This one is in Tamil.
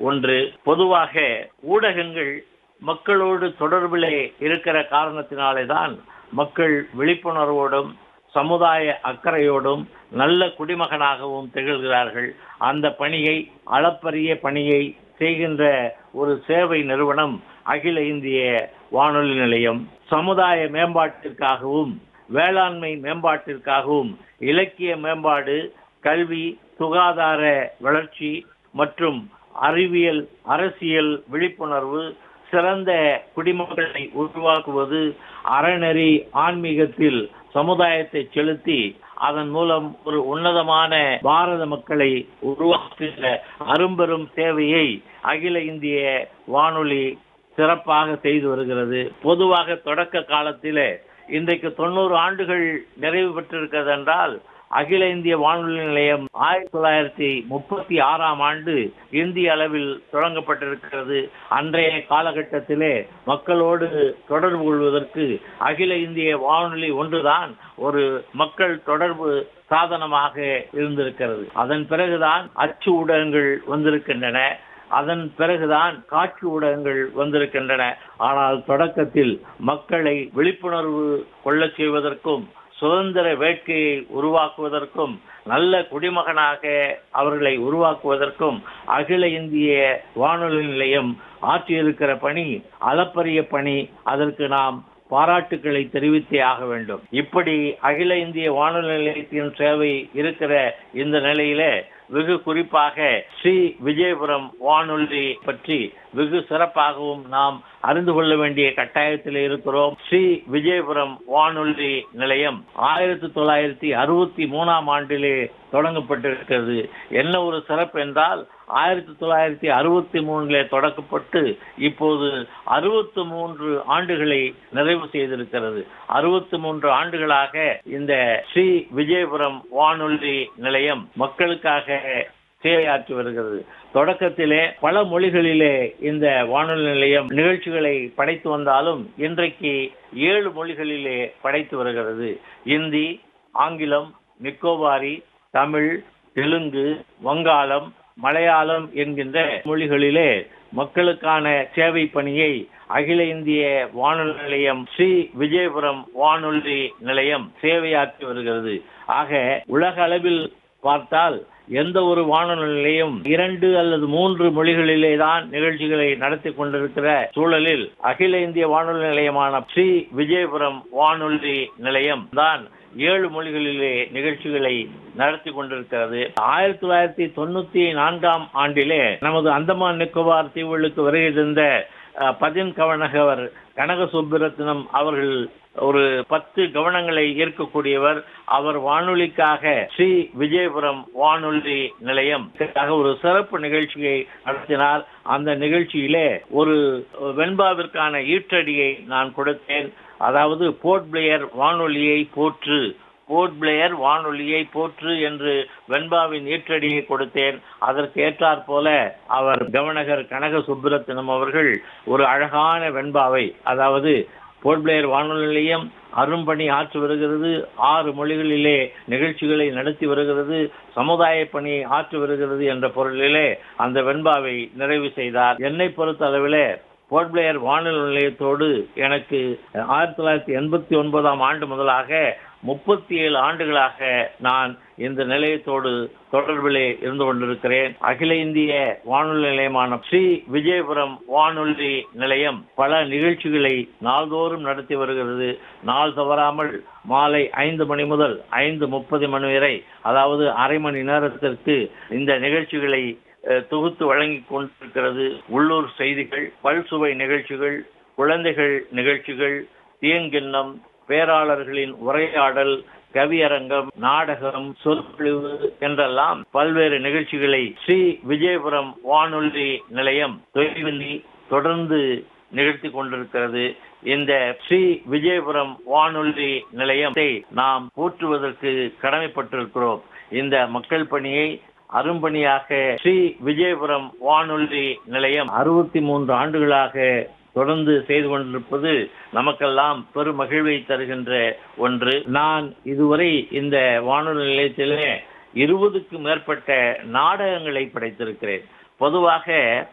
ஒன்று பொதுவாக ஊடகங்கள் மக்களோடு தொடர்பிலே இருக்கிற காரணத்தினாலே தான் மக்கள் விழிப்புணர்வோடும் சமுதாய அக்கறையோடும் நல்ல குடிமகனாகவும் திகழ்கிறார்கள் அந்த பணியை அளப்பரிய பணியை செய்கின்ற ஒரு சேவை நிறுவனம் அகில இந்திய வானொலி நிலையம் சமுதாய மேம்பாட்டிற்காகவும் வேளாண்மை மேம்பாட்டிற்காகவும் இலக்கிய மேம்பாடு கல்வி சுகாதார வளர்ச்சி மற்றும் அறிவியல் அரசியல் விழிப்புணர்வு சிறந்த குடிமக்களை உருவாக்குவது அறநெறி ஆன்மீகத்தில் சமுதாயத்தை செலுத்தி அதன் மூலம் ஒரு உன்னதமான பாரத மக்களை உருவாக்குகிற அரும்பெரும் சேவையை அகில இந்திய வானொலி சிறப்பாக செய்து வருகிறது பொதுவாக தொடக்க காலத்திலே இன்றைக்கு தொண்ணூறு ஆண்டுகள் நிறைவு பெற்றிருக்கிறது என்றால் அகில இந்திய வானொலி நிலையம் ஆயிரத்தி தொள்ளாயிரத்தி முப்பத்தி ஆறாம் ஆண்டு இந்திய அளவில் தொடங்கப்பட்டிருக்கிறது அன்றைய காலகட்டத்திலே மக்களோடு தொடர்பு கொள்வதற்கு அகில இந்திய வானொலி ஒன்றுதான் ஒரு மக்கள் தொடர்பு சாதனமாக இருந்திருக்கிறது அதன் பிறகுதான் அச்சு ஊடகங்கள் வந்திருக்கின்றன அதன் பிறகுதான் காட்சி ஊடகங்கள் வந்திருக்கின்றன ஆனால் தொடக்கத்தில் மக்களை விழிப்புணர்வு கொள்ளச் செய்வதற்கும் சுதந்திர வேட்கையை உருவாக்குவதற்கும் நல்ல குடிமகனாக அவர்களை உருவாக்குவதற்கும் அகில இந்திய வானொலி நிலையம் ஆற்றியிருக்கிற பணி அளப்பரிய பணி அதற்கு நாம் பாராட்டுக்களை தெரிவித்தே ஆக வேண்டும் இப்படி அகில இந்திய வானொலி நிலையத்தின் சேவை இருக்கிற இந்த நிலையில வெகு குறிப்பாக ஸ்ரீ விஜயபுரம் வானொலி பற்றி வெகு சிறப்பாகவும் நாம் அறிந்து கொள்ள வேண்டிய கட்டாயத்தில் இருக்கிறோம் ஸ்ரீ விஜயபுரம் வானொலி நிலையம் ஆயிரத்தி தொள்ளாயிரத்தி அறுபத்தி மூணாம் ஆண்டிலே தொடங்கப்பட்டிருக்கிறது என்ன ஒரு சிறப்பு என்றால் ஆயிரத்தி தொள்ளாயிரத்தி அறுபத்தி மூணுல தொடக்கப்பட்டு இப்போது அறுபத்தி மூன்று ஆண்டுகளை நிறைவு செய்திருக்கிறது அறுபத்தி மூன்று ஆண்டுகளாக இந்த ஸ்ரீ விஜயபுரம் வானொலி நிலையம் மக்களுக்காக சேவையாற்றி வருகிறது தொடக்கத்திலே பல மொழிகளிலே இந்த வானொலி நிலையம் நிகழ்ச்சிகளை படைத்து வந்தாலும் இன்றைக்கு ஏழு மொழிகளிலே படைத்து வருகிறது இந்தி ஆங்கிலம் நிக்கோபாரி தமிழ் தெலுங்கு வங்காளம் மலையாளம் என்கின்ற மொழிகளிலே மக்களுக்கான சேவை பணியை அகில இந்திய வானொலி நிலையம் ஸ்ரீ விஜயபுரம் வானொலி நிலையம் சேவையாற்றி வருகிறது ஆக உலக அளவில் பார்த்தால் எந்த ஒரு வானொலி நிலையம் இரண்டு அல்லது மூன்று மொழிகளிலே தான் நிகழ்ச்சிகளை நடத்தி கொண்டிருக்கிற சூழலில் அகில இந்திய வானொலி நிலையமான ஸ்ரீ விஜயபுரம் வானொலி நிலையம் தான் ஏழு மொழிகளிலே நிகழ்ச்சிகளை நடத்தி கொண்டிருக்கிறது ஆயிரத்தி தொள்ளாயிரத்தி தொண்ணூத்தி நான்காம் ஆண்டிலே நமது அந்தமான் நிக்கோபார் தீவுகளுக்கு வருகை தந்த பதின் கவனகவர் கனக சுப்பிரத்னம் அவர்கள் ஒரு பத்து கவனங்களை ஏற்கக்கூடியவர் அவர் வானொலிக்காக ஸ்ரீ விஜயபுரம் வானொலி நிலையம் ஒரு சிறப்பு நிகழ்ச்சியை நடத்தினார் அந்த நிகழ்ச்சியிலே ஒரு வெண்பாவிற்கான ஈற்றடியை நான் கொடுத்தேன் அதாவது போர்ட் பிளேயர் வானொலியை போற்று போர்ட் பிளேயர் வானொலியை போற்று என்று வெண்பாவின் ஈற்றடியை கொடுத்தேன் அதற்கு ஏற்றாற் போல அவர் கவர்னர் கனக சுப்பிரத்தினம் அவர்கள் ஒரு அழகான வெண்பாவை அதாவது போர்ட் பிளேயர் வானொலி நிலையம் அரும்பணி ஆற்றி வருகிறது ஆறு மொழிகளிலே நிகழ்ச்சிகளை நடத்தி வருகிறது சமுதாய பணியை ஆற்றி வருகிறது என்ற பொருளிலே அந்த வெண்பாவை நிறைவு செய்தார் என்னை பொறுத்த அளவிலே போர்ட் பிளேயர் வானொலி நிலையத்தோடு எனக்கு ஆயிரத்தி தொள்ளாயிரத்தி எண்பத்தி ஒன்பதாம் ஆண்டு முதலாக முப்பத்தி ஏழு ஆண்டுகளாக நான் இந்த நிலையத்தோடு தொடர்பிலே இருந்து கொண்டிருக்கிறேன் அகில இந்திய வானொலி நிலையமான ஸ்ரீ விஜயபுரம் வானொலி நிலையம் பல நிகழ்ச்சிகளை நாள்தோறும் நடத்தி வருகிறது நாள் தவறாமல் மாலை ஐந்து மணி முதல் ஐந்து முப்பது மணி வரை அதாவது அரை மணி நேரத்திற்கு இந்த நிகழ்ச்சிகளை தொகுத்து வழங்கி கொண்டிருக்கிறது உள்ளூர் செய்திகள் பல்சுவை நிகழ்ச்சிகள் குழந்தைகள் நிகழ்ச்சிகள் தேங்கிண்ணம் பேராளர்களின் உரையாடல் கவியரங்கம் நாடகம் சொற்பொழிவு என்றெல்லாம் பல்வேறு நிகழ்ச்சிகளை ஸ்ரீ விஜயபுரம் வானொலி நிலையம் தொழில்வெளி தொடர்ந்து நிகழ்த்தி கொண்டிருக்கிறது இந்த ஸ்ரீ விஜயபுரம் வானொலி நிலையத்தை நாம் போற்றுவதற்கு கடமைப்பட்டிருக்கிறோம் இந்த மக்கள் பணியை அரும்பணியாக ஸ்ரீ விஜயபுரம் வானொலி நிலையம் அறுபத்தி மூன்று ஆண்டுகளாக தொடர்ந்து செய்து கொண்டிருப்பது நமக்கெல்லாம் பெரும் மகிழ்வை தருகின்ற ஒன்று நான் இதுவரை இந்த வானொலி நிலையத்திலே இருபதுக்கும் மேற்பட்ட நாடகங்களை படைத்திருக்கிறேன் பொதுவாக